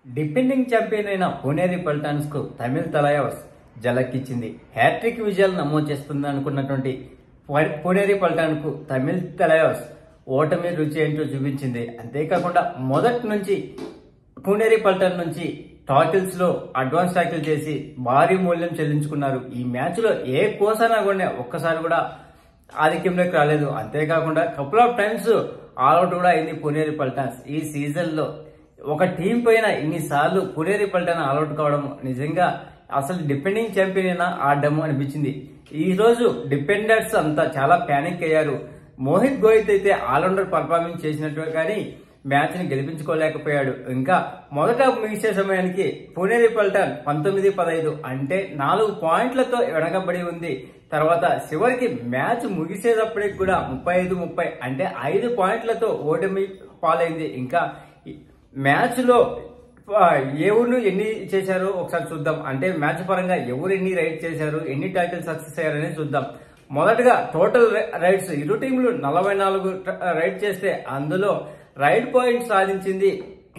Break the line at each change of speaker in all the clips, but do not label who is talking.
defending champion అయిన పునేరి పల్టాన్స్ కు తమిళ తలయవర్స్ జలక్కిచ్చింది hat trick విజయాలు నమోదు చేస్తుంది అనుకున్నటువంటి పు- పునేరి పల్టాన్ కు తమిళ తలయవర్స్ ఓటమి రుచి ఏంటో చూపించింది అంతేకాకుండా మొదటి నుంచి పునేరి పల్టన్ నుంచి టాకిల్స్ లో అడ్వాన్స్ టాకిల్ చేసి భారీ మూల్యం చెల్లించుకున్నారు ఈ మ్యాచ్ లో ఏ కోసనా కూడా ఒక్కసారి కూడా ఆధిక్యంలోకి రాలేదు అంతేకాకుండా కపుల్ ఆఫ్ టైమ్స్ ఆల్అౌట్ కూడా అయింది పునేరి పల్టాన్స్ ఈ సీజన్ లో ఒక టీం పైన ఇన్నిసార్లు పునేరి పల్టన్ ఆల్అౌట్ కావడం నిజంగా అసలు డిపెండింగ్ ఛాంపియన్ అయినా ఆడము అనిపించింది ఈ రోజు డిపెండర్స్ అంతా చాలా ప్యానిక్ అయ్యారు మోహిత్ గోయత్ అయితే ఆల్రౌండర్ పర్ఫార్మెన్స్ చేసినట్టు కానీ మ్యాచ్ ని గెలిపించుకోలేకపోయాడు ఇంకా మొదట ముగిసే సమయానికి పునేరి పల్టన్ పంతొమ్మిది పదహైదు అంటే నాలుగు పాయింట్లతో వెనకబడి ఉంది తర్వాత చివరికి మ్యాచ్ ముగిసేటప్పటికి కూడా ముప్పై ఐదు ముప్పై అంటే ఐదు పాయింట్లతో ఓటమి పాలైంది ఇంకా మ్యాచ్ లో ఆ, ఎవరు ఎన్ని చేశారో ఒకసారి చూద్దాం అంటే మ్యాచ్ పరంగా ఎవరు ఎన్ని రైడ్ చేశారు ఎన్ని టైటిల్ సక్సెస్ అయ్యారని చూద్దాం మొదటగా టోటల్ రైడ్స్ ఇరు టీంలు నలభై నాలుగు రైడ్ చేస్తే అందులో రైడ్ పాయింట్ సాధించింది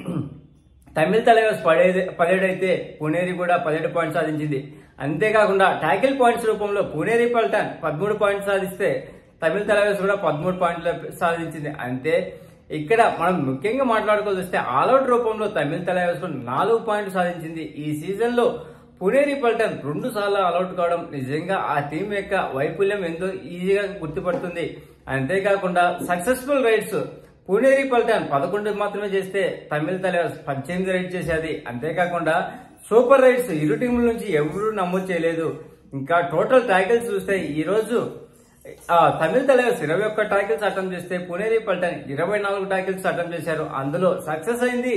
తమిళ తలవర్స్ పడేది పదిహేడైతే పునేరి కూడా పదిహేడు పాయింట్స్ సాధించింది అంతేకాకుండా ట్యాకిల్ పాయింట్స్ రూపంలో పునేరి పల్టన్ పదమూడు పాయింట్స్ సాధిస్తే తమిళ తలవర్స్ కూడా పదమూడు పాయింట్లు సాధించింది అంతే ఇక్కడ మనం ముఖ్యంగా మాట్లాడుకోవాల్సి వస్తే ఆల్అౌట్ రూపంలో తమిళ తలవర్స్ నాలుగు పాయింట్లు సాధించింది ఈ సీజన్ లో పునేరి పల్టన్ రెండు సార్లు ఆల్అౌట్ కావడం నిజంగా ఆ టీం యొక్క వైఫల్యం ఎంతో ఈజీగా గుర్తుపడుతుంది అంతేకాకుండా సక్సెస్ఫుల్ రైడ్స్ పునేరి పల్టన్ పదకొండు మాత్రమే చేస్తే తమిళ తలవర్స్ పద్దెనిమిది రైడ్ చేసేది అంతేకాకుండా సూపర్ రైడ్స్ ఇరు టీముల నుంచి ఎవరూ నమోదు చేయలేదు ఇంకా టోటల్ టైటిల్స్ చూస్తే ఈ రోజు ఆ, తమిళ తలవర్స్ ఇరవై ఒక్క టైటిల్స్ అటెంప్ట్ చేస్తే పునేరి పల్టన్ ఇరవై నాలుగు టైటిల్స్ అటెంప్ట్ చేశారు అందులో సక్సెస్ అయింది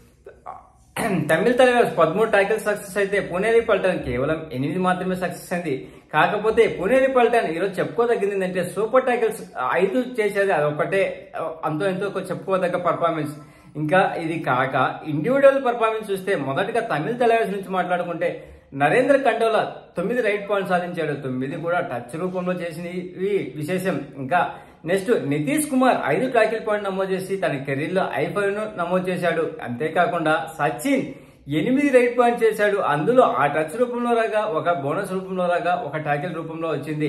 తమిళ తలవర్స్ పదమూడు టైటిల్స్ సక్సెస్ అయితే పునేరి పల్టన్ కేవలం ఎనిమిది మాత్రమే సక్సెస్ అయింది కాకపోతే పునేరి పల్టన్ ఈరోజు చెప్పుకోదగ్గింది ఏంటంటే సూపర్ టైటిల్స్ ఐదు చేసేది అదొకటే అంతో ఎంతో ఒక చెప్పుకోదగ్గ పర్ఫార్మెన్స్ ఇంకా ఇది కాక ఇండివిజువల్ పర్ఫార్మెన్స్ చూస్తే మొదటగా తమిళ తలవర్స్ నుంచి మాట్లాడుకుంటే నరేంద్ర కండోలా తొమ్మిది రైట్ పాయింట్ సాధించాడు తొమ్మిది కూడా టచ్ రూపంలో చేసినవి విశేషం ఇంకా నెక్స్ట్ నితీష్ కుమార్ ఐదు ట్యాకిల్ పాయింట్ నమోదు చేసి తన కెరీర్ లో ఐ ఫైవ్ ను నమోదు చేశాడు అంతేకాకుండా సచిన్ ఎనిమిది రైట్ పాయింట్ చేశాడు అందులో ఆ టచ్ రూపంలో రాగా ఒక బోనస్ రూపంలో రాగా ఒక ట్యాకిల్ రూపంలో వచ్చింది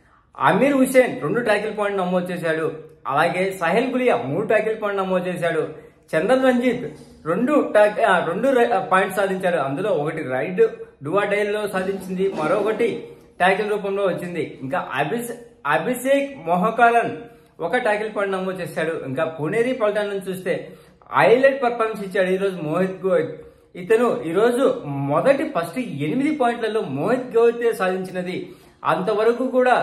అమీర్ హుసేన్ రెండు ట్యాకిల్ పాయింట్ నమోదు చేశాడు అలాగే సహెల్ గులియా మూడు ట్యాకిల్ పాయింట్ నమోదు చేశాడు చందన్ రంజిత్ రెండు టాక్- ఆ, రెండు రై- ఆ, పాయింట్స్ సాధించాడు అందులో ఒకటి రైడ్ డువా డైల్ లో సాధించింది మరొకటి ట్యాకిల్ రూపంలో వచ్చింది ఇంకా అభిషే అభిషేక్ మొహకాలన్ ఒక ట్యాకిల్ పాయింట్ నమోదు చేశాడు ఇంకా పునేరి పల్టన్ నుంచి చూస్తే హైలైట్ పర్ఫార్మెన్స్ ఇచ్చాడు ఈ రోజు మోహిత్ గోయత్ ఇతను ఈ రోజు మొదటి ఫస్ట్ ఎనిమిది పాయింట్లలో మోహిత్ గోయతే సాధించినది అంతవరకు కూడా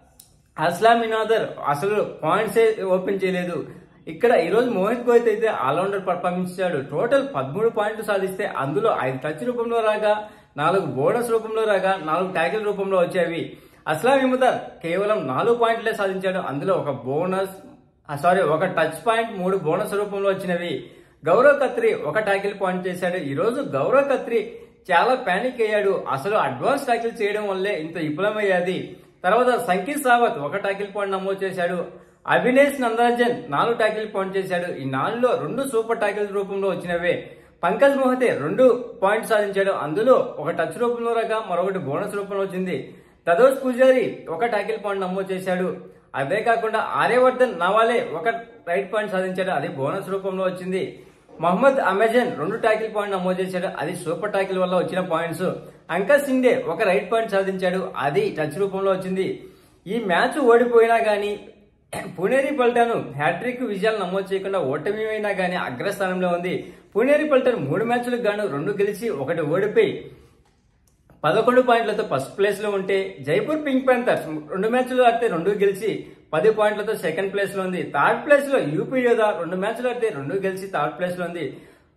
అస్లాం ఇనాదర్ అసలు పాయింట్స్ ఓపెన్ చేయలేదు ఇక్కడ ఈ రోజు మోహిత్ గోయత్ అయితే ఆల్రౌండర్ పర్ఫార్మెన్స్ ఇచ్చాడు టోటల్ పదమూడు పాయింట్లు సాధిస్తే అందులో ఐదు టచ్ రూపంలో రాగా నాలుగు బోనస్ రూపంలో రాగా నాలుగు ట్యాకిల్ రూపంలో వచ్చేవి అస్లాం ఇముదర్ కేవలం నాలుగు పాయింట్లే సాధించాడు అందులో ఒక బోనస్ సారీ ఒక టచ్ పాయింట్ మూడు బోనస్ రూపంలో వచ్చినవి గౌరవ్ కత్రి ఒక ట్యాకిల్ పాయింట్ చేశాడు ఈ రోజు గౌరవ్ కత్రి చాలా పానిక్ అయ్యాడు అసలు అడ్వాన్స్ ట్యాకిల్ చేయడం వల్లే ఇంత విఫలమయ్యాది తర్వాత సంకీత్ సావత్ ఒక ట్యాకిల్ పాయింట్ నమోదు చేశాడు అభినేష్ నందరాజన్ నాలుగు ట్యాకిల్ పాయింట్ చేశాడు ఈ నాలుగులో రెండు సూపర్ ట్యాకిల్ రూపంలో వచ్చినవే పంకజ్ మోహతే రెండు పాయింట్స్ సాధించాడు అందులో ఒక టచ్ రూపంలో రాగా మరొకటి బోనస్ రూపంలో వచ్చింది తదోష్ పూజారి ఒక ట్యాకిల్ పాయింట్ నమోదు చేశాడు అదే కాకుండా ఆర్యవర్ధన్ నవాలే ఒక రైట్ పాయింట్ సాధించాడు అది బోనస్ రూపంలో వచ్చింది మహమ్మద్ అమెజాన్ రెండు ట్యాకిల్ పాయింట్ నమోదు చేశాడు అది సూపర్ ట్యాకిల్ వల్ల వచ్చిన పాయింట్స్ అంకర్ సిండే ఒక రైట్ పాయింట్ సాధించాడు అది టచ్ రూపంలో వచ్చింది ఈ మ్యాచ్ ఓడిపోయినా గానీ పునేరి పల్టన్ హ్యాట్రిక్ విజయాలు నమోదు చేయకుండా ఓటమి అయినా గానీ అగ్రస్థానంలో ఉంది పునేరి పల్టన్ మూడు మ్యాచ్లకు గాను రెండు గెలిచి ఒకటి ఓడిపోయి పదకొండు పాయింట్లతో ఫస్ట్ ప్లేస్ లో ఉంటే జైపూర్ పింక్ ప్యాంథర్స్ రెండు మ్యాచ్లు ఆడితే రెండు గెలిచి పది పాయింట్లతో సెకండ్ ప్లేస్ లో ఉంది థర్డ్ ప్లేస్ లో యూపీ యోధా రెండు మ్యాచ్లు ఆడితే రెండు గెలిచి థర్డ్ ప్లేస్ లో ఉంది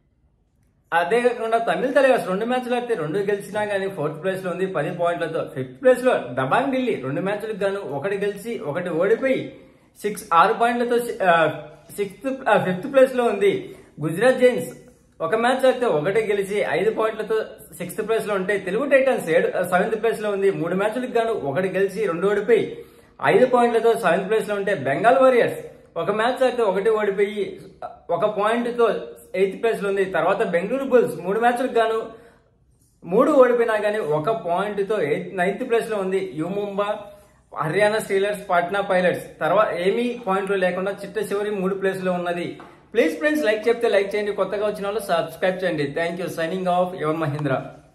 అదే కాకుండా తమిళ తలవాస్ రెండు మ్యాచ్లు ఆడితే రెండు గెలిచినా గానీ ఫోర్త్ ప్లేస్ లో ఉంది పది పాయింట్లతో ఫిఫ్త్ ప్లేస్ లో దబాంగ్ ఢిల్లీ రెండు మ్యాచ్లకు గాను ఒకటి గెలిచి ఒకటి ఓడిపోయి సిక్స్ ఆరు పాయింట్లతో సిక్స్త్ ఫిఫ్త్ ప్లేస్ లో ఉంది గుజరాత్ జైన్స్ ఒక మ్యాచ్ ఆడితే ఒకటి గెలిచి ఐదు పాయింట్లతో సిక్స్త్ ప్లేస్ లో ఉంటే తెలుగు టైటన్స్ ఏడు సెవెంత్ ప్లేస్ లో ఉంది మూడు మ్యాచ్లకు గాను ఒకటి గెలిచి రెండు ఓడిపోయి ఐదు పాయింట్లతో సెవెంత్ ప్లేస్ లో ఉంటే బెంగాల్ వారియర్స్ ఒక మ్యాచ్ ఆడితే ఒకటి ఓడిపోయి ఒక పాయింట్ తో ఎయిత్ ప్లేస్ లో ఉంది తర్వాత బెంగళూరు బుల్స్ మూడు మ్యాచ్లకు గాను మూడు ఓడిపోయినా కానీ ఒక పాయింట్ తో ఎయిత్ నైన్త్ ప్లేస్ లో ఉంది U Mumba Haryana steelers Patna pilots తర్వాత ఏమీ పాయింట్లు లేకుండా చిట్ట చివరి మూడు ప్లేస్ లో ఉన్నది ప్లీజ్ ఫ్రెండ్స్ లైక్ చెప్తే లైక్ చేయండి కొత్తగా వచ్చిన వాళ్ళు సబ్స్క్రైబ్ చేయండి thank you signing off Yuvan Mahindra